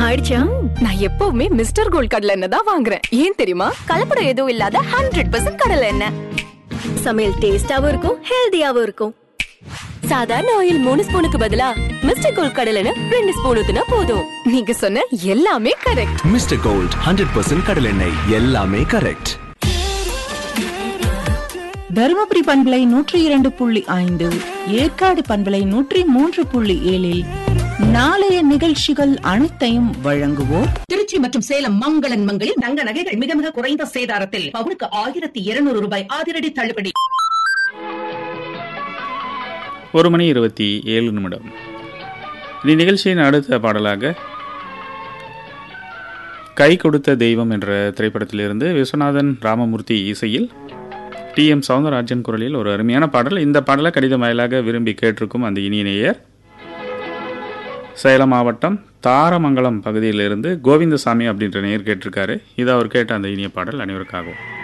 ஆயிடுச்சா நான் எப்பவுமே மிஸ்டர் கோல்ட் கடலை எண்ணெய் தான் வாங்குறேன் ஏன் தெரியுமா கலப்படம் எதுவும் இல்லாத ஹண்ட்ரட் பர்சன்ட் கடலை எண்ணெய் சமையல் டேஸ்டாவும் இருக்கும் ஹெல்தியாவும் இருக்கும் சாதாரண ஆயில் மூணு ஸ்பூனுக்கு பதிலா மிஸ்டர் கோல்ட் கடலை எண்ணெய் ரெண்டு ஸ்பூன் ஊத்துனா போதும் நீங்க சொன்ன எல்லாமே correct mister gold hundred percent கடலெண்ணெய் எல்லாமே கரெக்ட் தருமபுரி பண்பலை நூற்றி இரண்டு புள்ளி ஐந்து ஏற்காடு பண்பலை நூற்றி மூன்று புள்ளி ஏழில் நாளைய நிகழ்ச்சிகள் அனைத்தையும் வழங்குவோர் திருச்சி மற்றும் சேலம் மங்களன் மங்களில் தங்க நகைகள் மிக மிக குறைந்த சேதாரத்தில் பவுனுக்கு ஆயிரத்தி இருநூறு ரூபாய் அதிரடி தள்ளுபடி ஒரு மணி இருபத்தி ஏழு நிமிடம் இந்த நிகழ்ச்சியின் அடுத்த பாடலாக கை கொடுத்த தெய்வம் என்ற திரைப்படத்திலிருந்து விஸ்வநாதன் ராமமூர்த்தி இசையில் டி எம் சவுந்தரராஜன் குரலில் ஒரு அருமையான பாடல் இந்த பாடலை கடிதம் வாயிலாக விரும்பி கேட்டிருக்கும் அந்த இனிய நேயர் சேலம் மாவட்டம் தாரமங்கலம் பகுதியிலிருந்து கோவிந்தசாமி அப்படின்ற நேயர் கேட்டிருக்காரு இது அவர் கேட்ட அந்த இனிய பாடல் அனைவருக்காகவும்